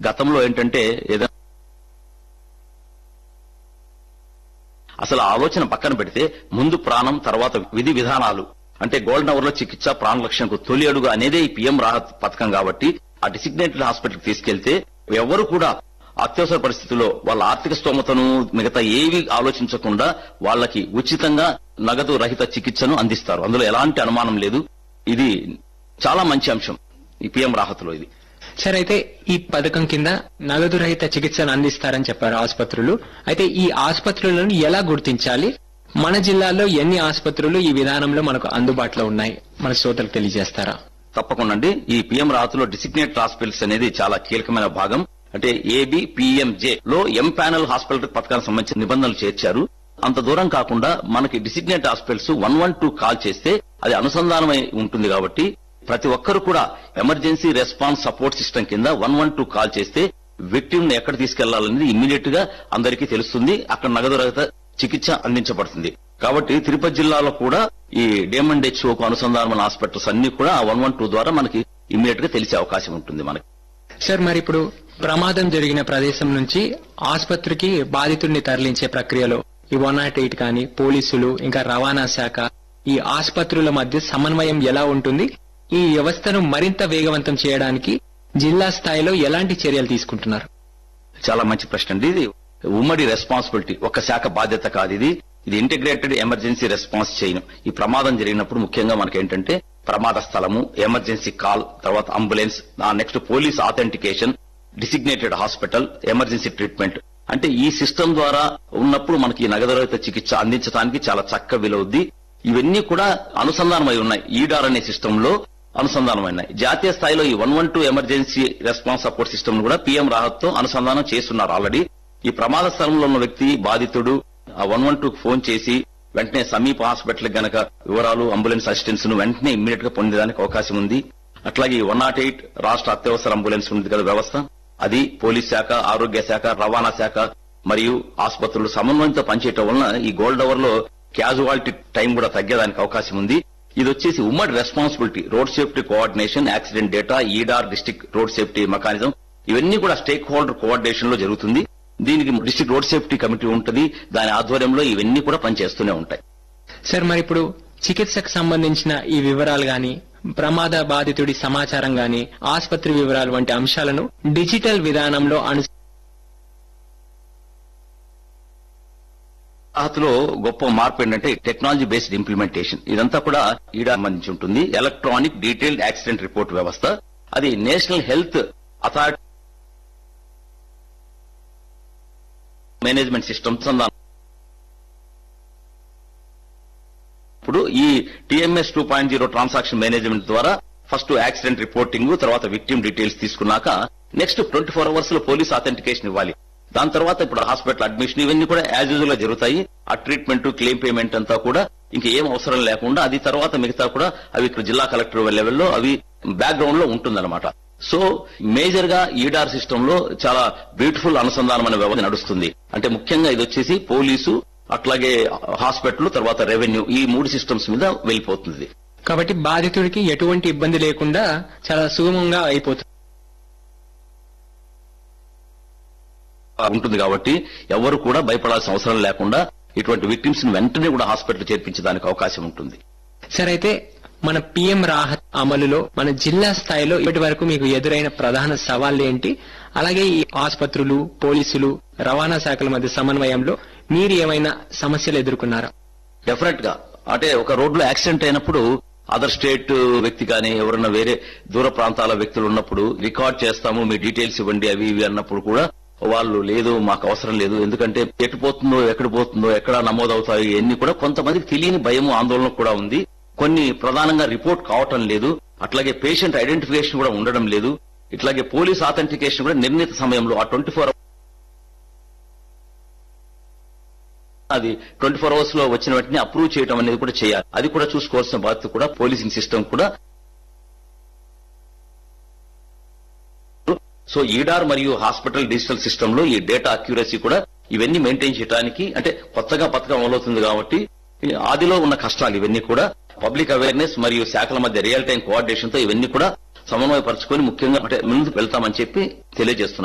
గతంలో ఏంటంటే ఏదైనా అసలు ఆ ఆలోచన పక్కన పెడితే ముందు ప్రాణం తర్వాత విధి విధానాలు అంటే గోల్డెన్ అవర్ లో చికిత్స ప్రాణ రక్షణకు తొలి అడుగు అనేదే ఈ పిఎం రాహత్ పథకం కాబట్టి ఆ డిసిగ్నేటెడ్ హాస్పిటల్ తీసుకెళ్తే ఎవరు కూడా అత్యవసర పరిస్థితుల్లో వాళ్ళ ఆర్థిక స్తోమతను మిగతా ఏవి ఆలోచించకుండా వాళ్ళకి ఉచితంగా నగదు రహిత చికిత్సను అందిస్తారు అందులో ఎలాంటి అనుమానం లేదు ఇది చాలా మంచి అంశం ఈ పిఎం రాహత్లో ఇది సార్ అయితే ఈ పథకం కింద నగదు రహిత చికిత్సను అందిస్తారని చెప్పారు ఆసుపత్రులు అయితే ఈ ఆసుపత్రులను ఎలా గుర్తించాలి మన జిల్లాలో ఎన్ని ఆసుపత్రులు ఈ విధానంలో మనకు అందుబాటులో ఉన్నాయి మన శ్రోతలకు తెలియజేస్తారా తప్పకుండా అండి ఈ పిఎం రాహత్లో డిసిగ్నేట్ హాస్పిటల్స్ అనేది చాలా కీలకమైన భాగం అంటే ఏబి పిఎంజే లో ఎం ప్యానల్ హాస్పిటల్ పథకానికి సంబంధించిన నిబంధనలు చేర్చారు అంత దూరం కాకుండా మనకి designate hospitals one one two call చేస్తే అది అనుసంధానమై ఉంటుంది కాబట్టి ప్రతి ఒక్కరు కూడా ఎమర్జెన్సీ రెస్పాన్స్ సపోర్ట్ సిస్టమ్ కింద వన్ వన్ టూ కాల్ చేస్తే విక్టిమ్ ని ఎక్కడ తీసుకెళ్లాలనేది ఇమ్మీడియట్ గా అందరికీ తెలుస్తుంది అక్కడ నగదు రహిత చికిత్స అందించబడుతుంది కాబట్టి తిరుపతి జిల్లాలో కూడా ఈ డేమండ్ హెచ్ఓకు అనుసంధానమైన హాస్పిటల్స్ అన్ని కూడా ఆ వన్ వన్ టూ ద్వారా మనకి ఇమ్మీడియట్ గా తెలిసే అవకాశం ఉంటుంది మనకి సార్ మరి ఇప్పుడు ప్రమాదం జరిగిన ప్రదేశం నుంచి ఆసుపత్రికి బాధితుడిని తరలించే ప్రక్రియలో ఈ వన్ నాట్ ఎయిట్ కానీ పోలీసులు ఇంకా రవాణా శాఖ ఈ ఆసుపత్రుల మధ్య సమన్వయం ఎలా ఉంటుంది ఈ వ్యవస్థను మరింత వేగవంతం చేయడానికి జిల్లా స్థాయిలో ఎలాంటి చర్యలు తీసుకుంటున్నారు చాలా మంచి ప్రశ్న అండి ఇది ఉమ్మడి రెస్పాన్సిబిలిటీ ఒక శాఖ బాధ్యత కాదు ఇది ఇది ఇంటిగ్రేటెడ్ ఎమర్జెన్సీ రెస్పాన్స్ చేయను ఈ ప్రమాదం జరిగినప్పుడు ముఖ్యంగా మనకి ఏంటంటే ప్రమాద స్థలము ఎమర్జెన్సీ కాల్ తర్వాత ambulance next police authentication designated hospital emergency treatment అంటే ఈ సిస్టమ్ ద్వారా ఉన్నప్పుడు మనకి ఈ నగదు రహిత చికిత్స అందించడానికి చాలా చక్క విలువద్ది ఇవన్నీ కూడా అనుసంధానమై ఉన్నాయి ఈడార్ అనే సిస్టమ్ లో అనుసంధానమైనాయి జాతీయ స్థాయిలో ఈ one one two emergency response support system కూడా పీఎం రాహత్ తో అనుసంధానం చేస్తున్నారు ఆల్రెడీ ఈ ప్రమాద స్థలంలో ఉన్న వ్యక్తి బాధితుడు ఆ వన్ వన్ టూ ఫోన్ చేసి వెంటనే సమీప హాస్పిటల్ గనక వివరాలు అంబులెన్స్ అసిస్టెన్స్ ను వెంటనే ఇమ్మీడియట్ గా పొందేదానికి అవకాశం ఉంది అట్లాగే వన్ నాట్ ఎయిట్ రాష్ట్ర అత్యవసర అంబులెన్స్ ఉంది కదా వ్యవస్థ అది పోలీస్ శాఖ ఆరోగ్య శాఖ రవాణా శాఖ మరియు ఆసుపత్రులు సమన్వయంతో పనిచేయటం వలన ఈ గోల్డ్ అవర్ లో క్యాజువాలిటీ టైం కూడా తగ్గేదానికి అవకాశం ఉంది ఇది వచ్చేసి ఉమ్మడి responsibility road safety coordination accident data EDAR district road safety mechanism ఇవన్నీ కూడా స్టేక్ హోల్డర్ కోఆర్డినేషన్ లో జరుగుతుంది దీనికి డిస్టిక్ రోడ్ సేఫ్టీ కమిటీ ఉంటుంది దాని ఆధ్వర్యంలో ఇవన్నీ కూడా పనిచేస్తూనే ఉంటాయి సార్ మరి ఇప్పుడు చికిత్సకు సంబంధించిన ఈ వివరాలు గాని ప్రమాద బాధితుడి సమాచారం గాని ఆసుపత్రి వివరాలు వంటి అంశాలను డిజిటల్ విధానంలో అను రాహత్లో గొప్ప మార్పు ఏంటంటే టెక్నాలజీ బేస్డ్ ఇంప్లిమెంటేషన్ ఇదంతా కూడా ఈడా సంబంధించి ఉంటుంది ఎలక్ట్రానిక్ డీటెయిల్డ్ యాక్సిడెంట్ రిపోర్ట్ వ్యవస్థ అది national health authority management system ఇప్పుడు ఈ TMS two point zero transaction management ద్వారా ఫస్ట్ యాక్సిడెంట్ రిపోర్టింగ్ తర్వాత విక్టిమ్ డీటెయిల్స్ తీసుకున్నాక నెక్స్ట్ ట్వంటీ ఫోర్ అవర్స్ లో పోలీస్ అథెంటికేషన్ ఇవ్వాలి దాని తర్వాత ఇప్పుడు హాస్పిటల్ అడ్మిషన్ ఇవన్నీ కూడా యాజ్ యూజువల్ గా జరుగుతాయి ఆ ట్రీట్మెంట్ క్లెయిమ్ పేమెంట్ అంతా కూడా ఇంకా ఏం అవసరం లేకుండా అది తర్వాత మిగతా కూడా అవి ఇక్కడ జిల్లా కలెక్టర్ లెవెల్లో అవి బ్యాక్గ్రౌండ్ లో ఉంటుందన్నమాట సో మేజర్ గా ఈడార్ సిస్టమ్ లో చాలా బ్యూటిఫుల్ అనుసంధానమైన వ్యవస్థ నడుస్తుంది అంటే ముఖ్యంగా ఇది వచ్చేసి పోలీసు అట్లాగే హాస్పిటల్ తర్వాత రెవెన్యూ ఈ మూడు సిస్టమ్స్ మీద వెళ్ళిపోతుంది కాబట్టి బాధితుడికి ఎటువంటి ఇబ్బంది లేకుండా చాలా సుగమంగా అయిపోతుంది ఉంటుంది కాబట్టి ఎవరు కూడా భయపడాల్సిన అవసరం లేకుండా ఇటువంటి విక్టిమ్స్ ని వెంటనే కూడా హాస్పిటల్ చేర్పించడానికి అవకాశం ఉంటుంది సరే అయితే మన పిఎం రాహత్ అమలులో మన జిల్లా స్థాయిలో ఇప్పటి వరకు మీకు ఎదురైన ప్రధాన సవాళ్లు ఏంటి అలాగే ఈ ఆసుపత్రులు పోలీసులు రవాణా శాఖల మధ్య సమన్వయంలో మీరు ఏమైనా సమస్యలు ఎదుర్కొన్నారా డెఫినెట్ గా అంటే ఒక రోడ్లో యాక్సిడెంట్ అయినప్పుడు అదర్ స్టేట్ వ్యక్తి కానీ ఎవరైనా వేరే దూర ప్రాంతాల వ్యక్తులు ఉన్నప్పుడు రికార్డ్ చేస్తాము మీ డీటెయిల్స్ ఇవ్వండి అవి ఇవి అన్నప్పుడు కూడా వాళ్ళు లేదు మాకు అవసరం లేదు ఎందుకంటే ఎటు పోతుందో ఎక్కడ పోతుందో ఎక్కడ నమోదవుతాయో ఇవన్నీ కూడా కొంతమందికి తెలియని భయము ఆందోళన కూడా ఉంది కొన్ని ప్రధానంగా రిపోర్ట్ కావటం లేదు అట్లాగే పేషెంట్ ఐడెంటిఫికేషన్ కూడా ఉండడం లేదు ఇట్లాగే పోలీస్ ఆథెంటికేషన్ కూడా నిర్ణీత సమయంలో ఆ ట్వంటీ ఫోర్ అది ట్వంటీ ఫోర్ అవర్స్ లో వచ్చిన వెంటనే అప్రూవ్ చేయడం అనేది కూడా చేయాలి అది కూడా చూసుకోవాల్సిన బాధ్యత కూడా పోలీసింగ్ సిస్టమ్ కూడా సో ఈడార్ మరియు హాస్పిటల్ డిజిటల్ సిస్టమ్ లో ఈ డేటా అక్యూరసీ కూడా ఇవన్నీ మెయింటైన్ చేయడానికి అంటే కొత్తగా పథకం అమలవుతుంది కాబట్టి ఈ ఆదిలో ఉన్న కష్టాలు ఇవన్నీ కూడా పబ్లిక్ అవేర్నెస్ మరియు శాఖల మధ్య రియల్ టైం కోఆర్డినేషన్ తో ఇవన్నీ కూడా సమన్వయపరచుకొని ముఖ్యంగా అంటే ముందుకు వెళ్తామని చెప్పి తెలియజేస్తున్నాం